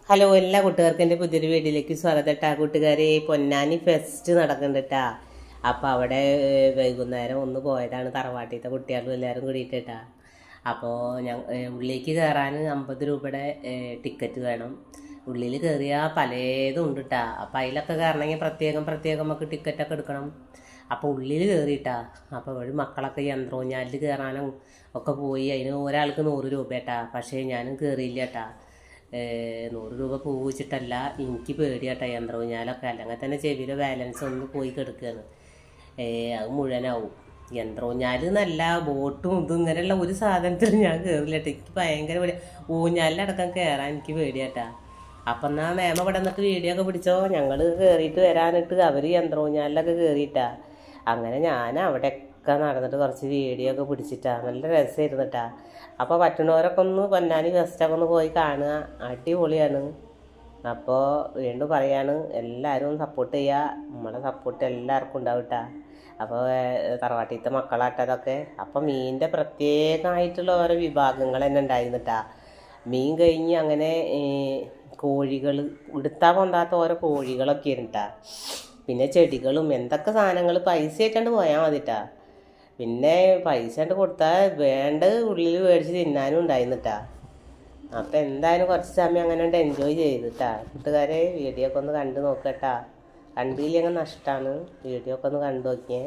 hello എല്ലാ കൂട്ടുകാർക്കും എൻ്റെ പുതിയൊരു വീഡിയോയിലേക്ക് സ്വാഗതം ട്ടാ കൂട്ടുകാരെ പൊന്നാനി ഫെസ്റ്റ് നടക്കുന്നുണ്ട് ട്ടാ അപ്പോൾ അവിടെ ഏഹ്, വൈകുന്നേരം ഒന്ന് പോയതാണ് തറവാട്ടിലത്തെ കുട്ടികളും എല്ലാവരും കൂടിയിട്ടാ അപ്പോൾ ഞാൻ ഏഹ്, ഉള്ളിലേക്ക് കയറാൻ അമ്പത് രൂപയുടെ ഏഹ്, ടിക്കറ്റ് വേണം ഉള്ളിൽ കയറിയാൽ പലതും ഉണ്ട് കേട്ടാ അപ്പം അതിലൊക്കെ കയറണമെങ്കിൽ പ്രത്യേകം പ്രത്യേകം നമുക്ക് ടിക്കറ്റൊക്കെ എടുക്കണം അപ്പോൾ ഉള്ളിൽ കയറിയിട്ടാ അപ്പോൾ ഒരു മക്കളൊക്കെ യന്ത്രോഞ്ഞാലിൽ കയറാനും ഒക്കെ പോയി അതിന് ഒരാൾക്ക് നൂറ് രൂപ കേട്ടാ പക്ഷേ ഞാനും കയറിയില്ല കേട്ടാ ഏഹ് നൂറ് രൂപ പൂവിച്ചിട്ടല്ല എനിക്ക് പേടിയാട്ടാ യന്ത്രൂഞ്ഞാലൊക്കെ അല്ലെങ്കിൽ തന്നെ ചെവിയിലെ ബാലൻസ് ഒന്ന് പോയി കിടക്കുകയാണ് ഏഹ് അത് മുഴുവനാവും യന്ത്രൂഞ്ഞാല് എന്നല്ല ബോട്ടും ഇതും ഇങ്ങനെയുള്ള ഒരു സാധനത്തിലും ഞാൻ കയറില്ല കേട്ടോ എനിക്ക് ഭയങ്കര പേടി ഊഞ്ഞാലിലടക്കം കയറാൻ എനിക്ക് പേടിയാട്ടാ അപ്പം എന്നാ മേമ ഇവിടെ നിന്നിട്ട് വീഡിയോ ഒക്കെ പിടിച്ചോ ഞങ്ങൾ കയറിയിട്ട് വരാനിട്ട് അവർ യന്ത്രൂഞ്ഞാലിലൊക്കെ കയറിയിട്ടാ അങ്ങനെ ഞാൻ അവിടെയൊക്കെ നടന്നിട്ട് കുറച്ച് വീഡിയോ ഒക്കെ പിടിച്ചിട്ടാ നല്ല രസമായിരുന്നിട്ടാ അപ്പോൾ പറ്റുന്നവരൊക്കെ ഒന്ന് പൊന്നാനി ഫെസ്റ്റൊക്കെ ഒന്ന് പോയി കാണുക അടിപൊളിയാണ് അപ്പോൾ വീണ്ടും പറയാണ് എല്ലാവരും സപ്പോർട്ട് ചെയ്യുക നമ്മളെ സപ്പോർട്ട് എല്ലാവർക്കും ഉണ്ടാവും കേട്ടാ അപ്പോൾ തറവാട്ടിലത്തെ മക്കളാട്ടതൊക്കെ അപ്പം മീനിൻ്റെ പ്രത്യേകമായിട്ടുള്ള ഓരോ വിഭാഗങ്ങൾ തന്നെ ഉണ്ടായിരുന്നിട്ടാ മീൻ കഴിഞ്ഞ് അങ്ങനെ കോഴികൾ എടുത്താൽ പൊന്താത്ത ഓരോ കോഴികളൊക്കെ ഇരുന്നിട്ടാ പിന്നെ ചെടികളും എന്തൊക്കെ സാധനങ്ങൾ പൈസ ആയിട്ടാണ്ട് പോയാൽ മതിട്ടാ പിന്നെ പൈസ ആയിട്ട് കൊടുത്താൽ വേണ്ടത് ഉള്ളിൽ മേടിച്ച് തിന്നാനും ഉണ്ടായിരുന്നിട്ടാ അപ്പം എന്തായാലും കുറച്ച് സമയം അങ്ങനെ ഉണ്ട് എൻജോയ് ചെയ്തിട്ടാ കൂട്ടുകാരെ വീഡിയോ ഒക്കെ ഒന്ന് കണ്ടു നോക്കട്ടാ കണ്ടില്ലെങ്കിൽ നഷ്ടമാണ് വീഡിയോ ഒക്കെ ഒന്ന് കണ്ടു നോക്കിയേ